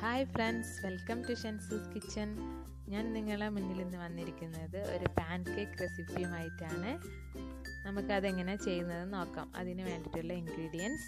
hi friends welcome to Shenzu's kitchen ഞാൻ നിങ്ങളെ മുന്നിൽ ഇന്ന് വന്നിരിക്കുന്നത് ഒരു പാൻ കേക്ക് റെസിപ്പിയുമായിട്ടാണ് നമുക്കതെങ്ങനെ ചെയ്യുന്നത് നോക്കാം അതിന് വേണ്ടിയിട്ടുള്ള ഇൻഗ്രീഡിയൻസ്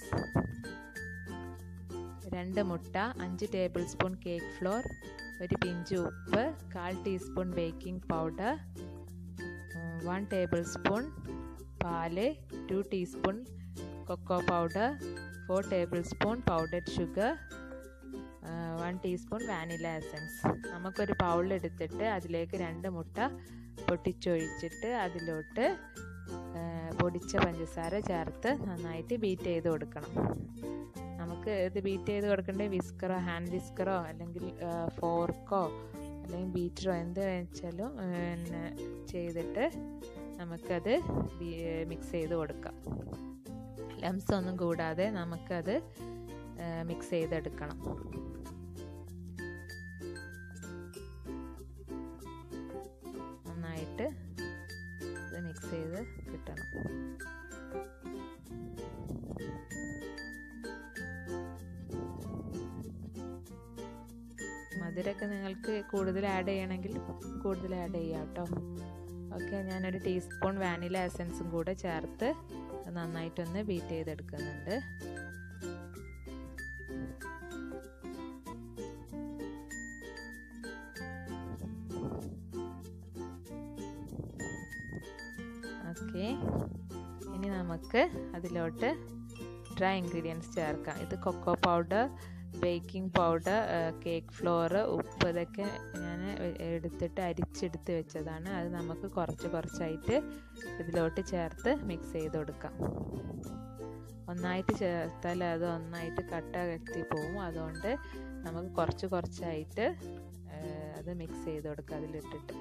രണ്ട് മുട്ട അഞ്ച് ടേബിൾ സ്പൂൺ കേക്ക് ഫ്ലോർ ഒരു പിഞ്ച് ഉപ്പ് കാൽ teaspoon baking powder one tablespoon പാല് two teaspoon cocoa powder four tablespoon powdered sugar one teaspoon vanilla essence നമുക്കൊരു ബൗളെടുത്തിട്ട് അതിലേക്ക് രണ്ട് മുട്ട പൊട്ടിച്ചൊഴിച്ചിട്ട് അതിലോട്ട് പൊടിച്ച പഞ്ചസാര ചേർത്ത് നന്നായിട്ട് ബീറ്റ് ചെയ്ത് കൊടുക്കണം നമുക്ക് ഇത് ബീറ്റ് ചെയ്ത് കൊടുക്കേണ്ടത് വിസ്കറോ ഹാൻഡ് വിസ്കറോ അല്ലെങ്കിൽ ഫോർക്കോ അല്ലെങ്കിൽ ബീറ്ററോ എന്ത് വെച്ചാലും പിന്നെ ചെയ്തിട്ട് നമുക്കത് മിക്സ് ചെയ്ത് കൊടുക്കാം ലംസ് ഒന്നും കൂടാതെ നമുക്കത് മിക്സ് ചെയ്തെടുക്കണം നന്നായിട്ട് ഇത് മിക്സ് ചെയ്ത് കിട്ടണം മധുരമൊക്കെ നിങ്ങൾക്ക് കൂടുതൽ ആഡ് ചെയ്യണമെങ്കിൽ കൂടുതൽ ആഡ് ചെയ്യാം കേട്ടോ ഓക്കെ ഞാനൊരു ടീസ്പൂൺ വാനില എസൻസും കൂടെ ചേർത്ത് നന്നായിട്ടൊന്ന് ബീറ്റ് ചെയ്തെടുക്കുന്നുണ്ട് ഓക്കെ ഇനി നമുക്ക് അതിലോട്ട് ഡ്രൈ ഇൻഗ്രീഡിയൻസ് ചേർക്കാം ഇത് cocoa powder baking powder cake flour ഉപ്പ് ഇതൊക്കെ ഞാൻ എടുത്തിട്ട് അരിച്ചെടുത്ത് വെച്ചതാണ് അത് നമുക്ക് കുറച്ച് കുറച്ചായിട്ട് ഇതിലോട്ട് ചേർത്ത് മിക്സ് ചെയ്ത് കൊടുക്കാം ഒന്നായിട്ട് ചേർത്താൽ അത് ഒന്നായിട്ട് കട്ട കെട്ടി പോവും അതുകൊണ്ട് നമുക്ക് കുറച്ച് കുറച്ചായിട്ട് അത് മിക്സ് ചെയ്ത് കൊടുക്കാം അതിലിട്ടിട്ട്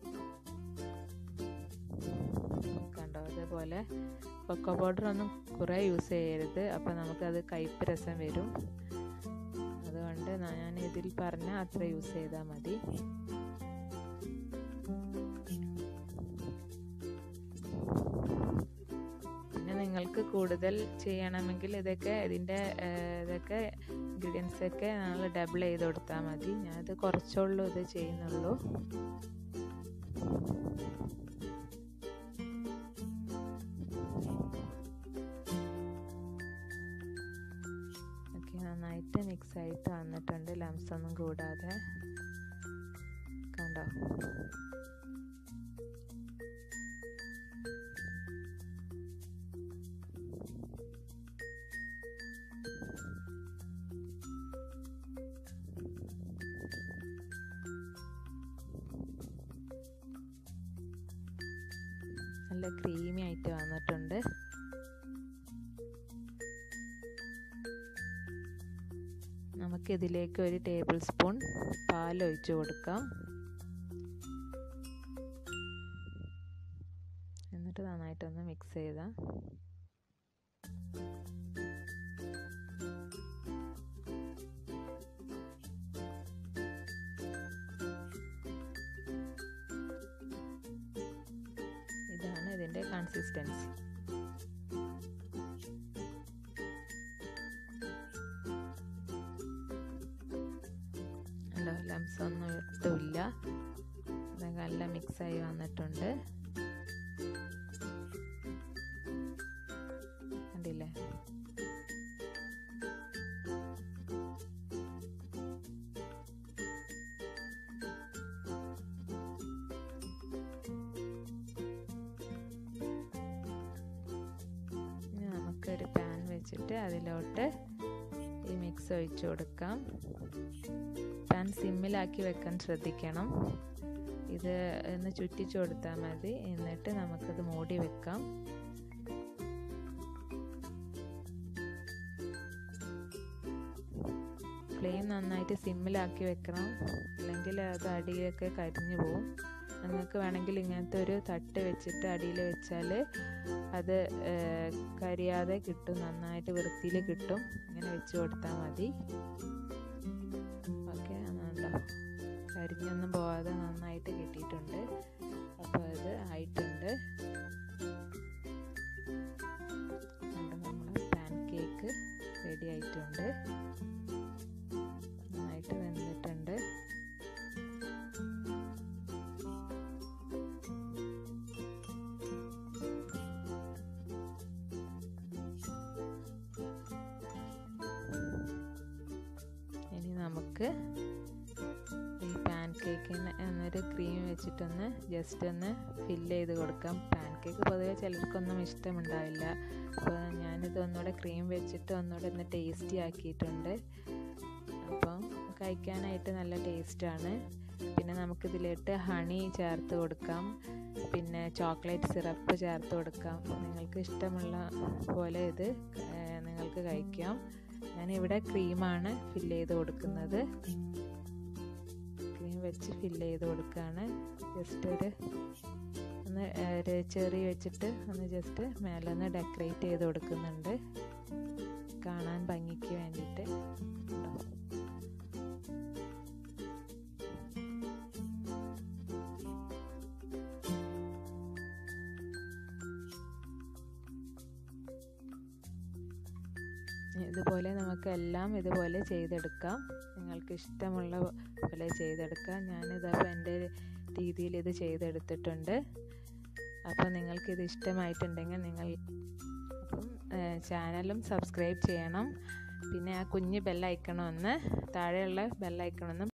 കണ്ടോ അതേപോലെ കൊക്കോ പൗഡർ ഒന്നും കുറേ യൂസ് ചെയ്യരുത് അപ്പോൾ നമുക്കത് കയ്പ്പ് രസം വരും അതുകൊണ്ട് ഞാൻ ഇതിൽ പറഞ്ഞ അത്ര യൂസ് ചെയ്താൽ മതി പിന്നെ നിങ്ങൾക്ക് കൂടുതൽ ചെയ്യണമെങ്കിൽ ഇതൊക്കെ ഇതിൻ്റെ ഇതൊക്കെ ഇൻഗ്രീഡിയൻസ് ഒക്കെ നമ്മൾ ഡബിൾ ചെയ്ത് കൊടുത്താൽ മതി ഞാനത് കുറച്ചുള്ളൂ ഇത് ചെയ്യുന്നുള്ളൂ നന്നായിട്ട് മിക്സ് ആയിട്ട് വന്നിട്ടുണ്ട് ലംസ് ഒന്നും കൂടാതെ കണ്ടോ നല്ല ക്രീമി ആയിട്ട് വന്നിട്ടുണ്ട് നമുക്കിതിലേക്ക് ഒരു ടേബിൾ സ്പൂൺ പാൽ ഒഴിച്ചു കൊടുക്കാം എന്നിട്ട് നന്നായിട്ടൊന്ന് മിക്സ് ചെയ്താൽ ഇതാണ് ഇതിൻ്റെ കൺസിസ്റ്റൻസി ഉണ്ടോ ലംസ് ഒന്നും ഇട്ടില്ല ഇതൊക്കെ നല്ല മിക്സായി വന്നിട്ടുണ്ട് കണ്ടില്ലേ ഇനി നമുക്കൊരു പാൻ വെച്ചിട്ട് അതിലോട്ട് ഈ മിക്സ് ഒഴിച്ചു കൊടുക്കാം പാൻ സിമ്മിലാക്കി വെക്കാൻ ശ്രദ്ധിക്കണം ഇത് ഒന്ന് ചുറ്റിച്ചു കൊടുത്താൽ മതി എന്നിട്ട് നമുക്കത് മൂടി വെക്കാം ഫ്ലെയിം നന്നായിട്ട് സിമ്മിലാക്കി വെക്കണം അല്ലെങ്കിൽ അത് അടിയിലൊക്കെ കരിഞ്ഞു പോവും നിങ്ങൾക്ക് വേണമെങ്കിൽ ഇങ്ങനത്തെ ഒരു തട്ട് വെച്ചിട്ട് അടിയിൽ വെച്ചാൽ അത് കരിയാതെ കിട്ടും നന്നായിട്ട് വൃത്തിയിൽ കിട്ടും ഇങ്ങനെ വെച്ച് കൊടുത്താൽ മതി ഓക്കെ ഉണ്ടോ കരിഞ്ഞൊന്നും പോവാതെ നന്നായിട്ട് കിട്ടിയിട്ടുണ്ട് അപ്പോൾ ഇത് ആയിട്ടുണ്ട് നമ്മുടെ പാൻ കേക്ക് റെഡി ആയിട്ടുണ്ട് നന്നായിട്ട് നമുക്ക് ഈ പാൻ കേക്കിന് എന്നൊരു ക്രീം വെച്ചിട്ടൊന്ന് ജസ്റ്റ് ഒന്ന് ഫില്ല് ചെയ്ത് കൊടുക്കാം പാൻ കേക്ക് പൊതുവെ ചിലർക്കൊന്നും ഇഷ്ടമുണ്ടാവില്ല അപ്പോൾ ഞാനിത് ഒന്നുകൂടെ ക്രീം വെച്ചിട്ട് ഒന്നുകൂടെ ഒന്ന് ടേസ്റ്റി ആക്കിയിട്ടുണ്ട് അപ്പം കഴിക്കാനായിട്ട് നല്ല ടേസ്റ്റാണ് പിന്നെ നമുക്കിതിലിട്ട് ഹണി ചേർത്ത് കൊടുക്കാം പിന്നെ ചോക്ലേറ്റ് സിറപ്പ് ചേർത്ത് കൊടുക്കാം നിങ്ങൾക്ക് ഇഷ്ടമുള്ള പോലെ ഇത് നിങ്ങൾക്ക് കഴിക്കാം ഞാനിവിടെ ക്രീമാണ് ഫില്ല് ചെയ്ത് കൊടുക്കുന്നത് ക്രീം വെച്ച് ഫില്ല് ചെയ്ത് കൊടുക്കുകയാണ് ജസ്റ്റ് ഒരു ഒന്ന് ഒരു ചെറി വെച്ചിട്ട് ഒന്ന് ജസ്റ്റ് മേലെ ഒന്ന് ഡെക്കറേറ്റ് ചെയ്ത് കൊടുക്കുന്നുണ്ട് കാണാൻ ഭംഗിക്ക് വേണ്ടിയിട്ട് ഇതുപോലെ നമുക്ക് എല്ലാം ഇതുപോലെ ചെയ്തെടുക്കാം നിങ്ങൾക്ക് ഇഷ്ടമുള്ള പോലെ ചെയ്തെടുക്കാം ഞാനിതപ്പോൾ എൻ്റെ രീതിയിൽ ഇത് ചെയ്തെടുത്തിട്ടുണ്ട് അപ്പോൾ നിങ്ങൾക്കിത് ഇഷ്ടമായിട്ടുണ്ടെങ്കിൽ നിങ്ങൾ അപ്പം ചാനലും സബ്സ്ക്രൈബ് ചെയ്യണം പിന്നെ ആ കുഞ്ഞ് ബെല്ലൈക്കണമെന്ന് താഴെയുള്ള ബെല്ലൈക്കണമെന്ന്